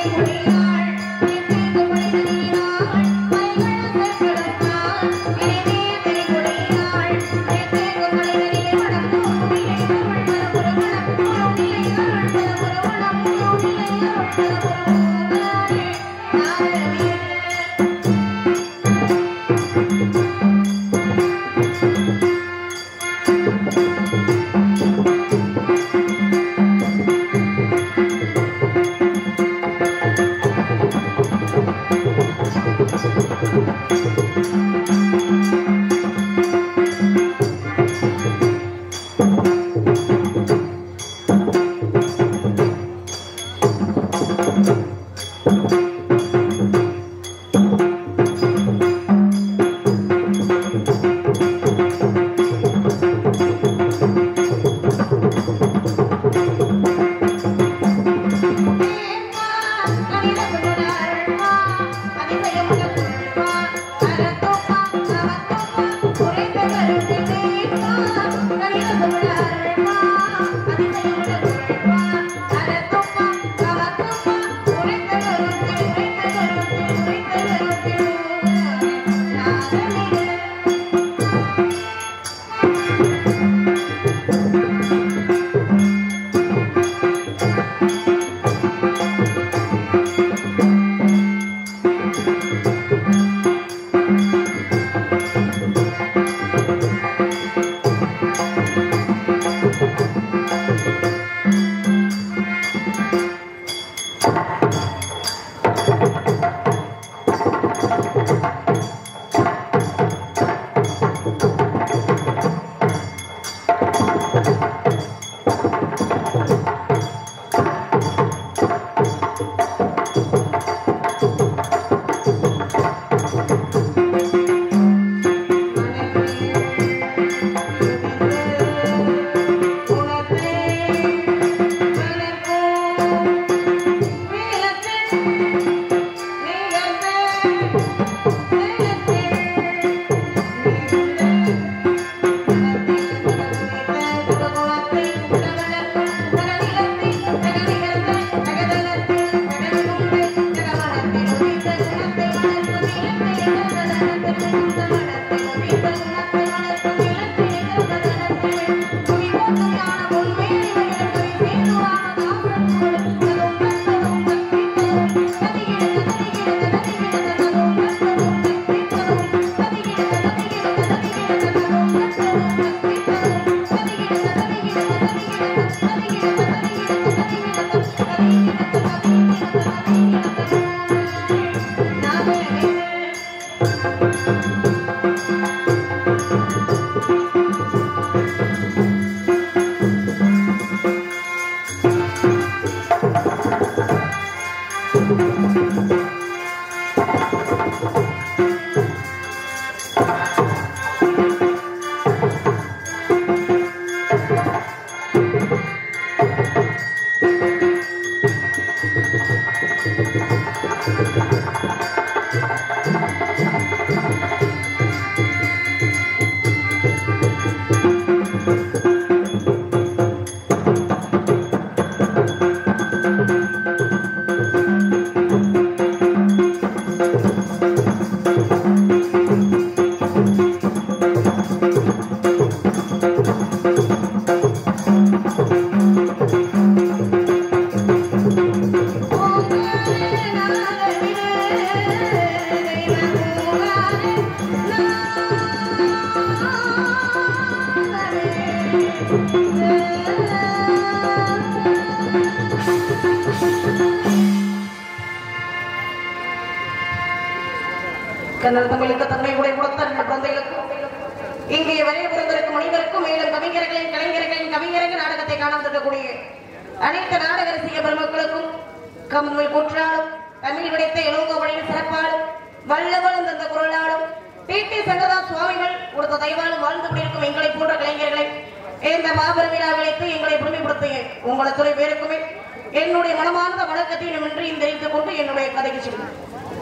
கன்னட தமிழுக்கு தன்மை உடை கொடுத்த ரெண்டு குழந்தைகளுக்கும் இங்கே வரைய பிறந்திருக்கும் மனிதருக்கும் மேலும் கவிஞர்களின் கலைஞர்களின் கவிஞர்கள் நாடகத்தை காண வந்திருக்கக்கூடிய அனைத்து நாடக ரசிக பெருமக்களுக்கும் கம்மல் குற்றாலும் தமிழ் விடைத்த இளங்கோ வழியில் சிறப்பாலும் வல்லவனும் தந்த குரலாலும் டி டி சங்கரதாஸ் சுவாமிகள் கொடுத்த தெய்வாலும் வாழ்ந்து கொண்டிருக்கும் எங்களை போன்ற கலைஞர்களை இந்த மாபெரும் விழா விளைத்து எங்களை பெருமைப்படுத்திய உங்களை துறை பேருக்குமே என்னுடைய மனமார்ந்த வணக்கத்தையும் இன்றி தெரிந்து கொண்டு என்னுடைய கதைக்கு சொல்லுங்கள்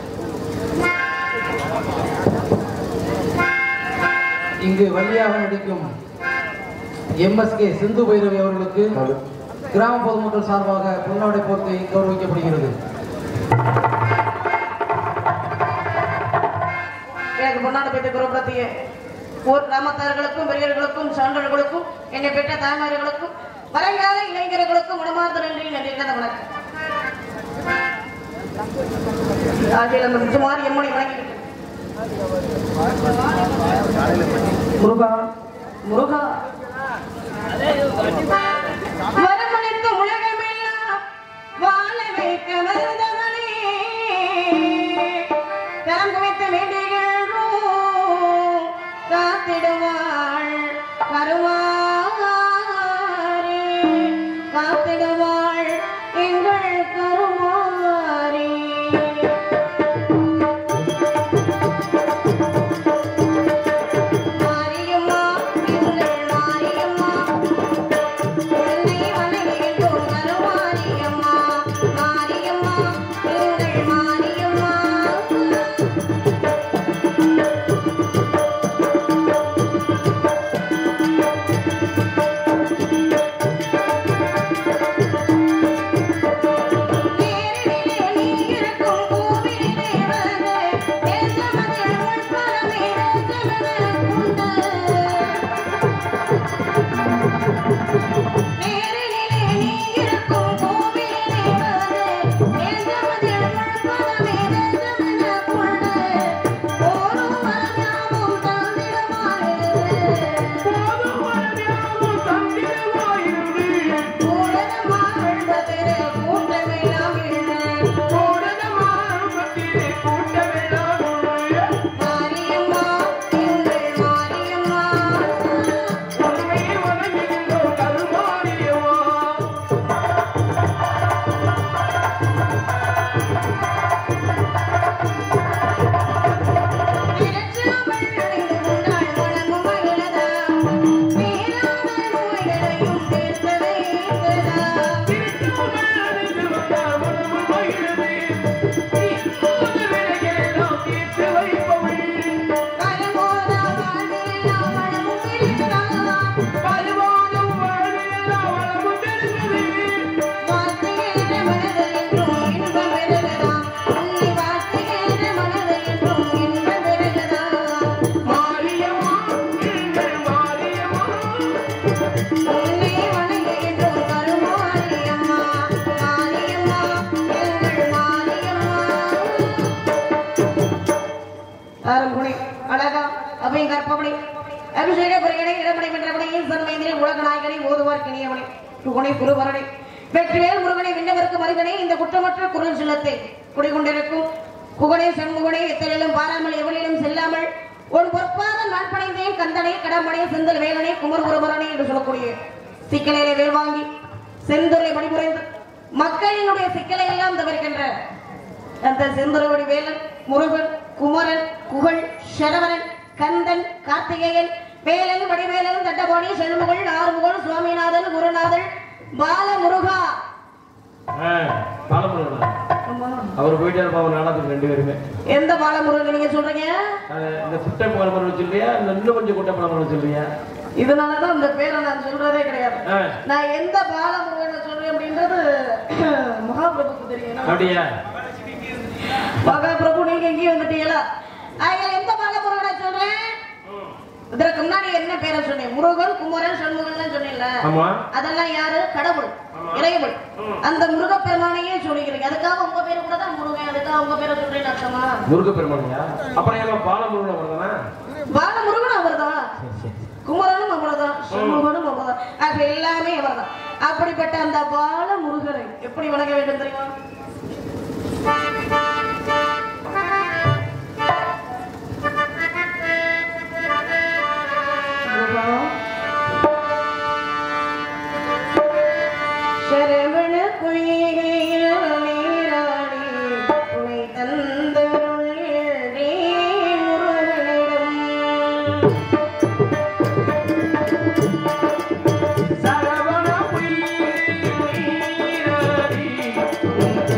இங்கு வழியாக நடிக்கும் எம்எஸ்கே சிந்து பைரவி அவர்களுக்கு கிராம பொதுமக்கள் சார்பாக பொன்னாடை போர்த்தி கௌரவிக்கப்படுகிறது குருபத்தியத்தை குருபத்திய ஊர் கிராமத்தார்களுக்கும் பெரியவர்களுக்கும் சான்றர்களுக்கும் என்னை பெற்ற தாய்மார்களுக்கும் வருங்கால இளைஞர்களுக்கும் உணமார்ந்த நன்றி நன்றி கதை வணக்கம் ஆகிய அந்த முத்துமாரி எம்மனை வணங்கிவிட்டேன் முருகா முருகா வரமளித்த உலகமெல்லாம் வாழ வைக்க வந்தவனே கரம் குவித்த வேண்டுகிறோம் காத்திடுவாள் கருமாறே காத்திடுவாள் எங்கள் கருமாறே மாரியம்மா எங்கள் மாரியம்மா உன்னை வணங்குகின்றோம் கருமாரியம்மா மாரியம்மா எங்கள் மாரியம்மா நேரிலே நீ இருக்கும் கோவிலே வந்து தேசமதில் முற்பரமே தேசமென உண்டு நேரிலே நீ இருக்கும் கோவிலே வந்து தேசமதில் முற்பரமே தேசமென உண்டு ஓரும் வரஞாமும் தந்திடுமாறு கூடதமா வாழ்வதிரு கூட்டமெல்லாம் இழந்து மாரியம்மா எங்கள் மாரியம்மா நிறச்சாமல் அடைந்து கொண்டாள் வணங்கும் மயிலதா மேலான நோய்களையும் தீர்த்து வைத்ததா பலமோதா வாழ்விலெல்லாம் வளமும் பெருகுதா வாழ்த்துகின்ற மனதில் என்றும் இன்பம் பெருகுதா உன்னை வாழ்த்துகின்ற மனதில் என்றும் இன்பம் பெருகுதா உன்னை வணங்குகின்றோம் கருமாரியம்மா மாரியம்மா எங்கள் மாரியம்மா ஆரம்புணி அழகா அபயம் கற்பவனி அபிஷேக புரியனை இடமனை வென்றவனை சன்மைந்திரி உலக நாயகனை ஓதுவார் கிணியவனை துணை குருவரனை வெற்றிவேல் முருகனை விண்ணவருக்கு மருகனை இந்த குற்றமற்ற குரல் சிலத்தை குடிகொண்டிருக்கும் புகழே செண்முகனே எத்தலிலும் பாராமல் எவனிலும் செல்லாமல் உன் பொற்பாத நான் படைந்தேன் கந்தனை கடம்பனை செந்தல் வேலனை குமர் குருபரனை என்று சொல்லக்கூடிய சிக்கலையிலே வேல் வாங்கி செந்துரை மணிபுரைந்து மக்களினுடைய சிக்கலை எல்லாம் தவிர்க்கின்ற அந்த செந்துரவடி வேலன் முருகன் குமரன் குகழ் சரவணன் கந்தன் கார்த்திகேயன் வேலன் வடிவேலன் தட்டபாணி செல்முகள் ஆறுமுகன் சுவாமிநாதன் குருநாதன் பாலமுருகா பாலமுருகனா அவர் போயிட்டாரு பாவம் நாடகத்துக்கு ரெண்டு பேருமே எந்த பாலமுருகன் நீங்க சொல்றீங்க அது இந்த குட்டை பாலமுருகன் சொல்றியா இல்ல இன்னும் கொஞ்சம் குட்டை பாலமுருகன் சொல்றியா இதனாலதான் அந்த பேரை நான் சொல்றதே கிடையாது ஆ, நான் எந்த பாலமுருகனை சொல்றேன் அப்படின்றது மகாபிரபுக்கு தெரியும் அப்படியா மகாபிரபு நீங்க எங்கேயும் வந்துட்டீங்களா ஆக எந்த பாலமுருகனை சொல்றேன் இதற்கு முன்னாடி என்ன பேரை சொன்னேன் முருகன் குமரன் சண்முகன் சொன்னேன்ல ஆமா அதெல்லாம் யாரு கடவுள் இறைவன் அந்த முருகப்பெருமானையே சொல்லிக்கிறீங்க அதுக்காக உங்க பேரு கூட தான் முருகன் அதுக்காக உங்க பேரை சொல்றேன் அர்த்தமா முருக பெருமானியா அப்புறம் ஏன் பாலமுருகன் வருதானா பாலமுருகன் அவர்தான் குமரனும் அவர்தான் சண்முகனும் அவர்தான் ஆக எல்லாமே அவர்தான் அப்படிப்பட்ட அந்த பால முருகனை எப்படி வணங்க வேண்டும் தெரியுமா முருகா. சரவண பொய்கையில் நீராடி துணை தந்தருளே முருகனிடம் சரவண பொய்கை நீராடி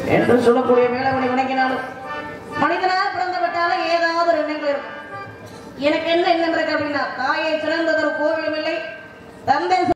என்று சொல்லக்கூடிய வேளவனை வணங்கினாலும் மனிதனா பிறந்து விட்டாலும் ஏதாவது ஒரு எண்ணங்கள் இருக்கும் எனக்கு என்ன எண்ணம் இருக்கு அப்படின்னா தாயை சிறந்ததொரு கோவிலும் இல்லை தந்தை